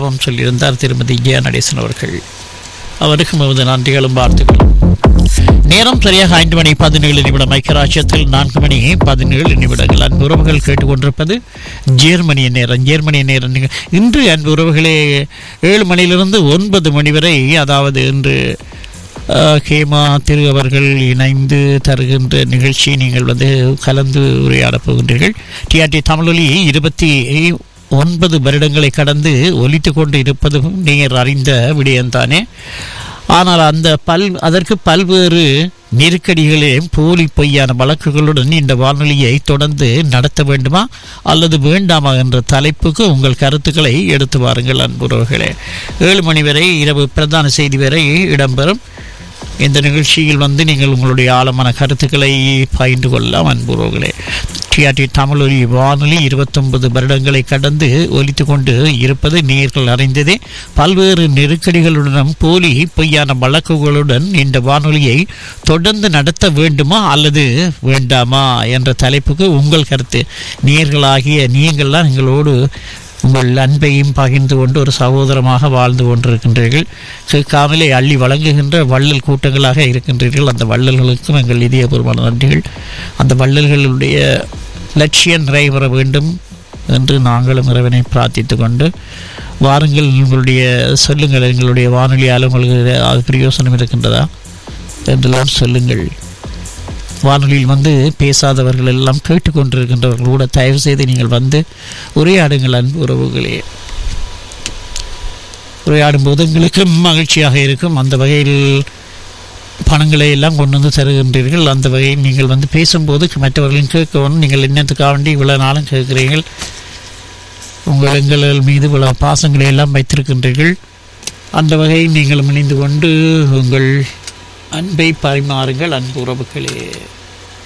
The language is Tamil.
அனுதாபம் சொல்லியிருந்தார் திருமதி ஜெயா நடேசன் அவர்கள் அவருக்கு நமது நன்றிகளும் வாழ்த்துக்களும் நேரம் சரியாக ஐந்து மணி பதினேழு நிமிடம் ஐக்கியராஜ்யத்தில் நான்கு மணி பதினேழு நிமிடங்கள் அன்பு உறவுகள் கேட்டுக்கொண்டிருப்பது ஜெர்மனிய நேரம் ஜெர்மனிய நேரம் நிக- இன்று அன்பு உறவுகளே ஏழு மணியிலிருந்து ஒன்பது மணி வரை அதாவது இன்று அஹ், கேமா திரு அவர்கள் இணைந்து தருகின்ற நிகழ்ச்சி நீங்கள் வந்து கலந்து உரையாடப் போகின்றீர்கள் டிஆர்டி தமிழொலி இருபத்தி ஒன்பது வருடங்களை கடந்து ஒலித்து கொண்டு இருப்பதும் நீங்கள் அறிந்த விடயம்தானே ஆனால் அந்த பல் அதற்கு பல்வேறு நெருக்கடிகளையும் போலி பொய்யான வழக்குகளுடன் இந்த வானொலியை தொடர்ந்து நடத்த வேண்டுமா அல்லது வேண்டாமா என்ற தலைப்புக்கு உங்கள் கருத்துக்களை எடுத்து வாருங்கள் அன்புறவர்களே ஏழு மணி வரை இரவு பிரதான செய்தி வரை இடம்பெறும் இந்த நிகழ்ச்சியில் வந்து நீங்கள் உங்களுடைய ஆழமான கருத்துக்களை பகிர்ந்து கொள்ளலாம் அன்புறவுகளே டிஆர்டி தமிழொலி வானொலி இருபத்தொன்பது வருடங்களை கடந்து ஒலித்து கொண்டு இருப்பது நேர்கள் அறிந்ததே பல்வேறு நெருக்கடிகளுடனும் போலி பொய்யான வழக்குகளுடன் இந்த வானொலியை தொடர்ந்து நடத்த வேண்டுமா அல்லது வேண்டாமா என்ற தலைப்புக்கு உங்கள் கருத்து நேர்களாகிய நீங்கள்லாம் எங்களோடு உங்கள் அன்பையும் பகிர்ந்து கொண்டு ஒரு சகோதரமாக வாழ்ந்து கொண்டிருக்கின்றீர்கள் கேட்காமலே அள்ளி வழங்குகின்ற வள்ளல் கூட்டங்களாக இருக்கின்றீர்கள் அந்த வள்ளல்களுக்கும் எங்கள் இதயபூர்வமான நன்றிகள் அந்த வள்ளல்களுடைய லட்சியம் நிறைவேற வேண்டும் என்று நாங்களும் இறைவனை பிரார்த்தித்து கொண்டு வாருங்கள் உங்களுடைய சொல்லுங்கள் எங்களுடைய வானொலியால் உங்களுக்கு அது பிரயோசனம் இருக்கின்றதா என்றெல்லாம் சொல்லுங்கள் வானொலியில் வந்து பேசாதவர்கள் எல்லாம் கேட்டுக்கொண்டிருக்கின்றவர்கள் கூட தயவு செய்து நீங்கள் வந்து உரையாடுங்கள் அன்பு உறவுகளே உரையாடும் போது எங்களுக்கு மகிழ்ச்சியாக இருக்கும் அந்த வகையில் பணங்களை எல்லாம் கொண்டு வந்து தருகின்றீர்கள் அந்த வகையில் நீங்கள் வந்து பேசும்போது மற்றவர்களையும் கேட்கணும் நீங்கள் என்னத்துக்காக வேண்டி இவ்வளவு நாளும் கேட்கிறீர்கள் உங்கள் எங்கள் மீது இவ்வளவு பாசங்களை எல்லாம் வைத்திருக்கின்றீர்கள் அந்த வகையில் நீங்கள் இணைந்து கொண்டு உங்கள் அன்பை பரிமாறுங்கள் அன்பு உறவுகளே